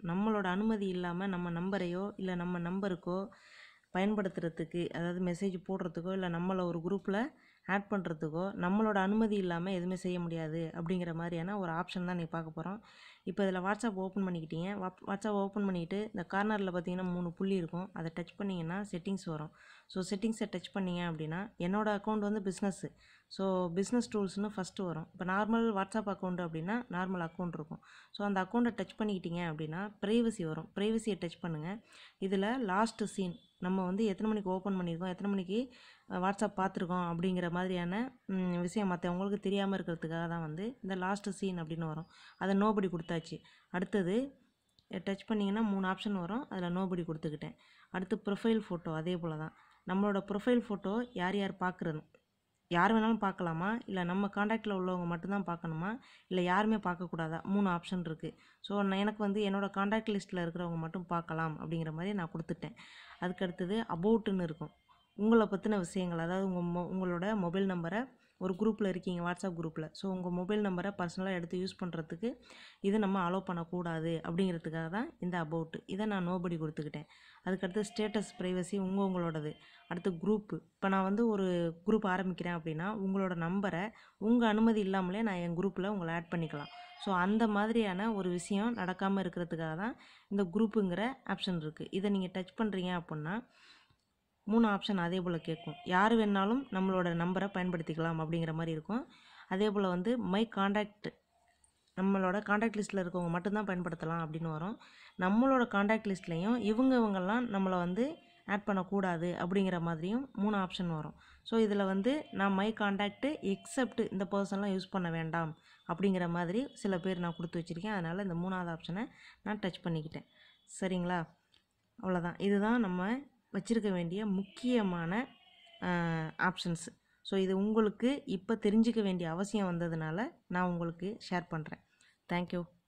நம்மளோட அனுமதி இல்லாமல் நம்ம நம்பரையோ இல்லை நம்ம நம்பருக்கோ பயன்படுத்துறதுக்கு அதாவது மெசேஜ் போடுறதுக்கோ இல்லை நம்மளை ஒரு குரூப்பில் ஆட் பண்ணுறதுக்கோ நம்மளோட அனுமதி இல்லாமல் எதுவுமே செய்ய முடியாது அப்படிங்கிற மாதிரியான ஒரு ஆப்ஷன் தான் நீ பார்க்க போகிறோம் இப்போ இதில் வாட்ஸ்அப் ஓப்பன் பண்ணிக்கிட்டீங்க வாப் வாட்ஸ்அப் ஓப்பன் பண்ணிக்கிட்டு இந்த கார்னரில் பார்த்தீங்கன்னா மூணு புள்ளி இருக்கும் அதை டச் பண்ணிங்கன்னா செட்டிங்ஸ் வரும் ஸோ செட்டிங்ஸை டச் பண்ணீங்க அப்படின்னா என்னோடய அக்கௌண்ட் வந்து பிஸ்னஸ்ஸு ஸோ பிஸ்னஸ் டூல்ஸ்னு ஃபஸ்ட்டு வரும் இப்போ நார்மல் வாட்ஸ்அப் அக்கௌண்ட் அப்படின்னா நார்மல் அக்கௌண்ட் இருக்கும் ஸோ அந்த அக்கௌண்ட்டை டச் பண்ணிக்கிட்டீங்க அப்படின்னா ப்ரைவசி வரும் ப்ரைவசியை டச் பண்ணுங்கள் இதில் லாஸ்ட்டு சீன் நம்ம வந்து எத்தனை மணிக்கு ஓப்பன் பண்ணியிருக்கோம் எத்தனை மணிக்கு அஹ், வாட்ஸ்அப் பார்த்துருக்கோம் அப்படிங்கிற மாதிரியான ம், விஷயம் மற்றவங்களுக்கு தெரியாமல் இருக்கிறதுக்காக தான் வந்து இந்த லாஸ்ட்டு சீன் அப்படின்னு வரும் அதை நோபடி கொடுத்தாச்சு அடுத்தது டச் பண்ணிங்கன்னா மூணு ஆப்ஷன் வரும் அதில் நோபடி கொடுத்துக்கிட்டேன் அடுத்து ப்ரொஃபைல் ஃபோட்டோ அதே போல் தான் நம்மளோட ப்ரொஃபைல் ஃபோட்டோ யார் யார் பார்க்குறது யார் வேணாலும் பார்க்கலாமா இல்லை நம்ம காண்டாக்டில் உள்ளவங்க மட்டும்தான் பார்க்கணுமா இல்லை யாருமே பார்க்கக்கூடாதா மூணு ஆப்ஷன் இருக்குது ஸோ நான் எனக்கு வந்து என்னோடய காண்டாக்ட் லிஸ்ட்டில் இருக்கிறவங்க மட்டும் பார்க்கலாம் அப்படிங்கிற மாதிரி நான் கொடுத்துட்டேன் அதுக்கு அடுத்தது அபவுட்டுன்னு இருக்கும் உங்களை பற்றின விஷயங்கள் அதாவது உங்கள் மொ உங்களோட மொபைல் நம்பரை ஒரு குரூப்பில் இருக்கீங்க வாட்ஸ்அப் குரூப்பில் ஸோ உங்கள் மொபைல் நம்பரை பர்சனலாக எடுத்து யூஸ் பண்ணுறதுக்கு இது நம்ம அலோவ் பண்ணக்கூடாது அப்படிங்கிறதுக்காக தான் இந்த அபவுட்டு இதை நான் நோபடி கொடுத்துக்கிட்டேன் அதுக்கடுத்து ஸ்டேட்டஸ் ப்ரைவசி உங்கள் உங்களோடது அடுத்து குரூப்பு இப்போ நான் வந்து ஒரு குரூப் ஆரம்பிக்கிறேன் அப்படின்னா உங்களோட நம்பரை உங்கள் அனுமதி இல்லாமலே நான் என் குரூப்பில் உங்களை ஆட் பண்ணிக்கலாம் ஸோ அந்த மாதிரியான ஒரு விஷயம் நடக்காமல் இருக்கிறதுக்காக தான் இந்த குரூப்புங்கிற ஆப்ஷன் இருக்குது இதை நீங்கள் டச் பண்ணுறீங்க அப்படின்னா மூணு ஆப்ஷன் அதே போல் கேட்கும் யார் வேணாலும் நம்மளோட நம்பரை பயன்படுத்திக்கலாம் அப்படிங்கிற மாதிரி இருக்கும் அதே போல் வந்து மை காண்டாக்ட் நம்மளோட காண்டாக்ட் லிஸ்ட்டில் இருக்கவங்க மட்டும்தான் பயன்படுத்தலாம் அப்படின்னு வரும் நம்மளோட காண்டாக்ட் லிஸ்ட்லேயும் இவங்க இவங்கெல்லாம் நம்மளை வந்து ஆட் பண்ணக்கூடாது அப்படிங்கிற மாதிரியும் மூணு ஆப்ஷன் வரும் ஸோ இதில் வந்து நான் மை காண்டாக்ட்டு எக்ஸப்ட் இந்த பர்சன்லாம் யூஸ் பண்ண வேண்டாம் அப்படிங்கிற மாதிரி சில பேர் நான் கொடுத்து வச்சுருக்கேன் அதனால் இந்த மூணாவது ஆப்ஷனை நான் டச் பண்ணிக்கிட்டேன் சரிங்களா அவ்வளோதான் இதுதான் நம்ம வச்சிருக்க வேண்டிய முக்கியமான ஆப்ஷன்ஸ் ஸோ இது உங்களுக்கு இப்போ தெரிஞ்சுக்க வேண்டிய அவசியம் வந்ததுனால நான் உங்களுக்கு ஷேர் பண்ணுறேன் தேங்க்யூ